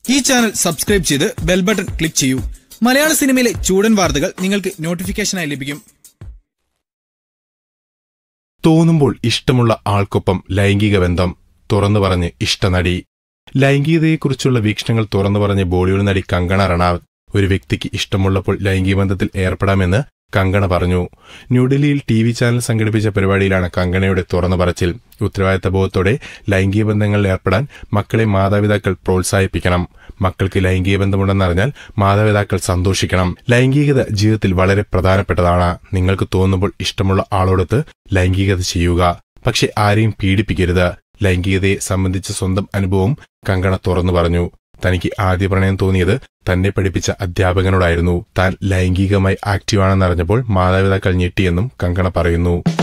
ഈ channel subscribe ചെയ്ത് bell button click ചെയ്യൂ മലയാള സിനിമയിലെ ചൂടൻ വാർത്തകൾ നിങ്ങൾക്ക് നോട്ടിഫിക്കേഷനായി ലഭിക്കും തോന്നുമ്പോൾ ഇഷ്ടമുള്ള ആൾക്കൊപ്പം ലൈംഗിക ബന്ധം തുറന്നു പറഞ്ഞ് ഇഷ്ടനടി ലൈംഗികതയെക്കുറിച്ചുള്ള വീക്ഷണങ്ങൾ തുറന്നു പറഞ്ഞ് ബോളിവുഡ് നടി കങ്കണ റണാവത്ത് ഒരു വ്യക്തിക്ക് ഇഷ്ടമുള്ളപ്പോൾ ലൈംഗിക ബന്ധത്തിൽ ഏർപ്പെടാമെന്ന് കങ്കണ പറഞ്ഞു ന്യൂഡൽഹിയിൽ ടി വി ചാനൽ സംഘടിപ്പിച്ച പരിപാടിയിലാണ് കങ്കണയുടെ തുറന്നു പറച്ചിൽ ഉത്തരവാദിത്ത ബോധത്തോടെ ലൈംഗിക ബന്ധങ്ങളിൽ ഏർപ്പെടാൻ മക്കളെ മാതാപിതാക്കൾ പ്രോത്സാഹിപ്പിക്കണം മക്കൾക്ക് ലൈംഗിക ബന്ധമുണ്ടെന്നറിഞ്ഞാൽ മാതാപിതാക്കൾ സന്തോഷിക്കണം ലൈംഗികത ജീവിതത്തിൽ വളരെ പ്രധാനപ്പെട്ടതാണ് നിങ്ങൾക്ക് തോന്നുമ്പോൾ ഇഷ്ടമുള്ള ആളോടൊത്ത് ലൈംഗികത ചെയ്യുക പക്ഷെ ആരെയും പീഡിപ്പിക്കരുത് ലൈംഗികതയെ സംബന്ധിച്ച സ്വന്തം അനുഭവം കങ്കണ തുറന്നു പറഞ്ഞു തനിക്ക് ആദ്യ പ്രണയം തോന്നിയത് തന്നെ പഠിപ്പിച്ച അധ്യാപകനോടായിരുന്നു താൻ ലൈംഗികമായി ആക്റ്റീവാണെന്നറിഞ്ഞപ്പോൾ മാതാപിതാക്കൾ ഞെട്ടിയെന്നും കങ്കണ പറയുന്നു